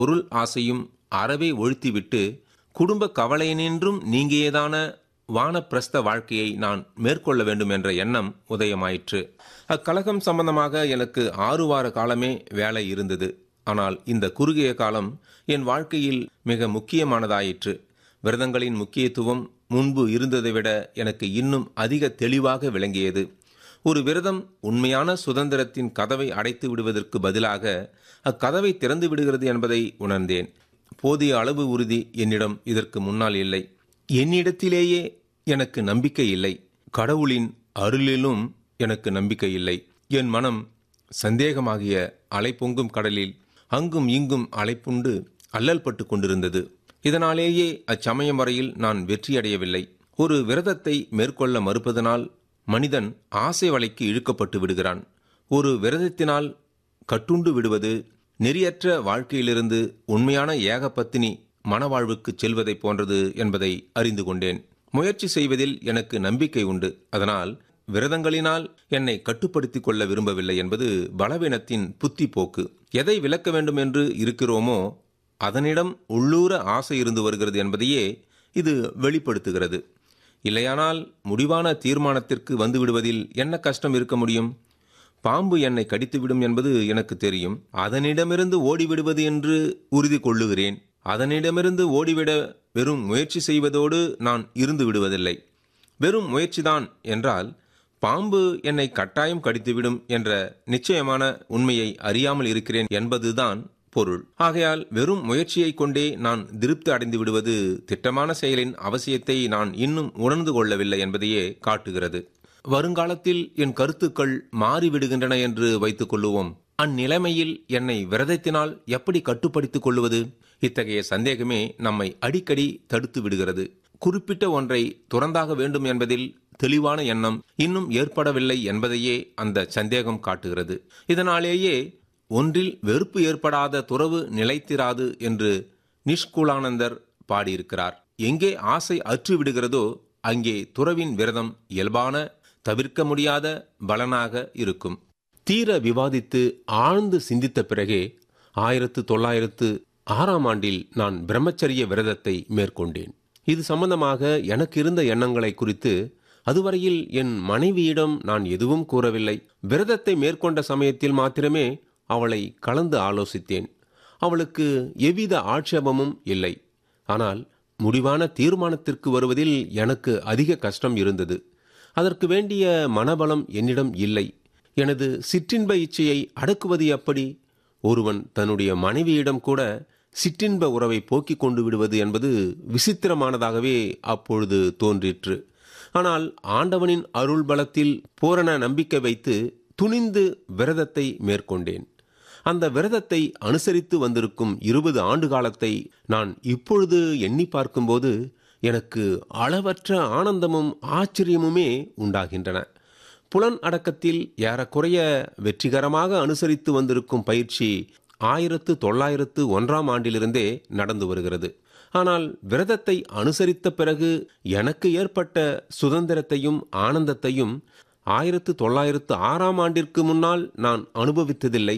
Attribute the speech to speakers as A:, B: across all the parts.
A: பொருள் ஆசையும் அறவே ஒழித்துவிட்டு குடும்ப கவலையினின்றும் நீங்கியதான வானப்பிரஸ்த வாழ்க்கையை நான் மேற்கொள்ள வேண்டும் என்ற எண்ணம் உதயமாயிற்று அக்கழகம் சம்பந்தமாக எனக்கு ஆறு வார காலமே வேலை இருந்தது ஆனால் இந்த குறுகிய காலம் என் வாழ்க்கையில் மிக முக்கியமானதாயிற்று விரதங்களின் முக்கியத்துவம் முன்பு இருந்ததை விட எனக்கு இன்னும் அதிக தெளிவாக விளங்கியது ஒரு விரதம் உண்மையான சுதந்திரத்தின் கதவை அடைத்து விடுவதற்கு பதிலாக அக்கதவை திறந்து விடுகிறது என்பதை உணர்ந்தேன் போதிய அளவு உறுதி என்னிடம் இதற்கு முன்னால் இல்லை என்னிடத்திலேயே எனக்கு நம்பிக்கை இல்லை கடவுளின் அருளிலும் எனக்கு நம்பிக்கை இல்லை என் மனம் சந்தேகமாகிய அலை பொங்கும் கடலில் அங்கும் இங்கும் அலைப்புண்டு அல்லல் பட்டு கொண்டிருந்தது இதனாலேயே அச்சமயம் வரையில் நான் வெற்றியடையவில்லை ஒரு விரதத்தை மேற்கொள்ள மறுப்பதனால் மனிதன் ஆசை வலைக்கு இழுக்கப்பட்டு விடுகிறான் ஒரு விரதத்தினால் கட்டுண்டு விடுவது நெறியற்ற வாழ்க்கையிலிருந்து உண்மையான ஏகபத்தினி மனவாழ்வுக்கு செல்வதைப் போன்றது என்பதை அறிந்து கொண்டேன் முயற்சி செய்வதில் எனக்கு நம்பிக்கை உண்டு அதனால் விரதங்களினால் என்னை கட்டுப்படுத்திக் கொள்ள விரும்பவில்லை என்பது பலவீனத்தின் புத்தி போக்கு எதை விளக்க வேண்டும் என்று இருக்கிறோமோ அதனிடம் உள்ளூர ஆசை இருந்து வருகிறது என்பதையே இது வெளிப்படுத்துகிறது இல்லையானால் முடிவான தீர்மானத்திற்கு வந்துவிடுவதில் என்ன கஷ்டம் இருக்க முடியும் பாம்பு என்னை கடித்துவிடும் என்பது எனக்கு தெரியும் அதனிடமிருந்து ஓடிவிடுவது என்று உறுதி கொள்ளுகிறேன் அதனிடமிருந்து ஓடிவிட வெறும் முயற்சி செய்வதோடு நான் இருந்து விடுவதில்லை வெறும் முயற்சிதான் என்றால் பாம்பு என்னை கட்டாயம் கடித்துவிடும் என்ற நிச்சயமான உண்மையை அறியாமல் இருக்கிறேன் என்பதுதான் பொருள் ஆகையால் வெறும் முயற்சியை கொண்டே நான் திருப்தி அடைந்து விடுவது திட்டமான செயலின் அவசியத்தை நான் இன்னும் உணர்ந்து கொள்ளவில்லை என்பதையே காட்டுகிறது வருங்காலத்தில் என் கருத்துக்கள் மாறிவிடுகின்றன என்று வைத்துக் கொள்ளுவோம் அந்நிலைமையில் என்னை விரதத்தினால் எப்படி கட்டுப்படுத்திக் கொள்வது இத்தகைய சந்தேகமே நம்மை அடிக்கடி தடுத்து விடுகிறது குறிப்பிட்ட ஒன்றை துறந்தாக வேண்டும் என்பதில் தெளிவான எண்ணம் இன்னும் ஏற்படவில்லை என்பதையே அந்த சந்தேகம் காட்டுகிறது இதனாலேயே ஒன்றில் வெறுப்பு ஏற்படாத துறவு நிலைத்திராது என்று நிஷ்குலானந்தர் பாடியிருக்கிறார் எங்கே ஆசை அற்று விடுகிறதோ அங்கே துறவின் விரதம் இயல்பான தவிர்க்க முடியாத பலனாக இருக்கும் தீர விவாதித்து ஆழ்ந்து சிந்தித்த பிறகே ஆயிரத்து தொள்ளாயிரத்து ஆறாம் ஆண்டில் நான் பிரம்மச்சரிய விரதத்தை மேற்கொண்டேன் இது சம்பந்தமாக எனக்கு இருந்த எண்ணங்களை குறித்து அதுவரையில் என் மனைவியிடம் நான் எதுவும் கூறவில்லை விரதத்தை மேற்கொண்ட சமயத்தில் மாத்திரமே அவளை கலந்து ஆலோசித்தேன் அவளுக்கு எவ்வித ஆட்சேபமும் இல்லை ஆனால் முடிவான தீர்மானத்திற்கு வருவதில் எனக்கு அதிக கஷ்டம் இருந்தது அதற்கு வேண்டிய மனபலம் என்னிடம் இல்லை எனது சிற்றின்ப இச்சையை அடக்குவது எப்படி ஒருவன் தன்னுடைய மனைவியிடம் கூட சிற்றின்ப உறவை போக்கிக் கொண்டு விடுவது என்பது விசித்திரமானதாகவே அப்பொழுது தோன்றிற்று ஆனால் ஆண்டவனின் அருள் பலத்தில் பூரண நம்பிக்கை வைத்து துணிந்து விரதத்தை மேற்கொண்டேன் அந்த விரதத்தை அனுசரித்து வந்திருக்கும் இருபது ஆண்டு காலத்தை நான் இப்பொழுது எண்ணி பார்க்கும்போது எனக்கு அளவற்ற ஆனந்தமும் ஆச்சரியமுமே உண்டாகின்றன புலன் அடக்கத்தில் ஏறக்குறைய வெற்றிகரமாக அனுசரித்து வந்திருக்கும் பயிற்சி ஆயிரத்து தொள்ளாயிரத்து ஒன்றாம் ஆண்டிலிருந்தே நடந்து வருகிறது ஆனால் விரதத்தை அனுசரித்த பிறகு எனக்கு ஏற்பட்ட சுதந்திரத்தையும் ஆனந்தத்தையும் ஆயிரத்து தொள்ளாயிரத்து ஆறாம் ஆண்டிற்கு முன்னால் நான் அனுபவித்ததில்லை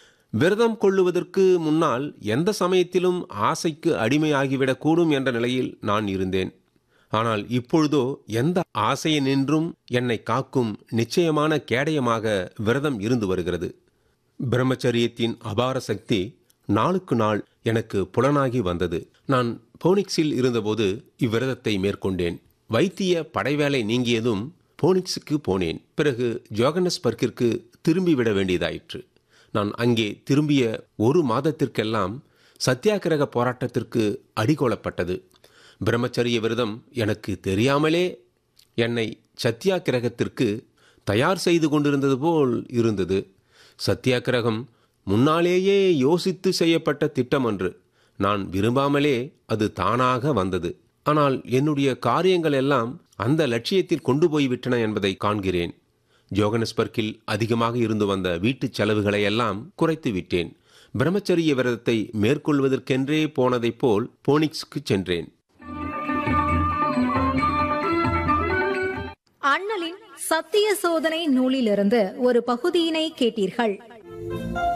A: விரதம் கொள்ளுவதற்கு முன்னால் எந்த சமயத்திலும் ஆசைக்கு அடிமையாகிவிடக்கூடும் என்ற நிலையில் நான் இருந்தேன் ஆனால் இப்பொழுதோ எந்த ஆசையினின்றும் என்னை காக்கும் நிச்சயமான கேடயமாக விரதம் இருந்து வருகிறது பிரம்மச்சரியத்தின் அபார சக்தி நாளுக்கு நாள் எனக்கு புலனாகி வந்தது நான் போனிக்ஸில் இருந்தபோது இவ்விரதத்தை மேற்கொண்டேன் வைத்திய படைவேலை நீங்கியதும் போனிக்ஸுக்கு போனேன் பிறகு ஜோகன்னஸ்பர்க்கிற்கு திரும்பிவிட வேண்டியதாயிற்று நான் அங்கே திரும்பிய ஒரு மாதத்திற்கெல்லாம் சத்தியாகிரக போராட்டத்திற்கு அடிகோலப்பட்டது பிரம்மச்சரிய விரதம் எனக்கு தெரியாமலே என்னை சத்தியாகிரகத்திற்கு தயார் செய்து கொண்டிருந்தது போல் இருந்தது சத்தியாகிரகம் முன்னாலேயே யோசித்து செய்யப்பட்ட திட்டம் அன்று நான் விரும்பாமலே அது தானாக வந்தது ஆனால் என்னுடைய காரியங்கள் எல்லாம் அந்த லட்சியத்தில் கொண்டு போய்விட்டன என்பதை காண்கிறேன் ஜோகனஸ்பர்க்கில் அதிகமாக இருந்து வந்த வீட்டுச் செலவுகளை எல்லாம் குறைத்து விட்டேன் பிரம்மச்சரிய விரதத்தை மேற்கொள்வதற்கென்றே போனதைப் போல் போனிக்ஸ்க்கு சென்றேன்
B: அண்ணலின் சத்திய சோதனை நூலிலிருந்து ஒரு பகுதியினை கேட்டீர்கள்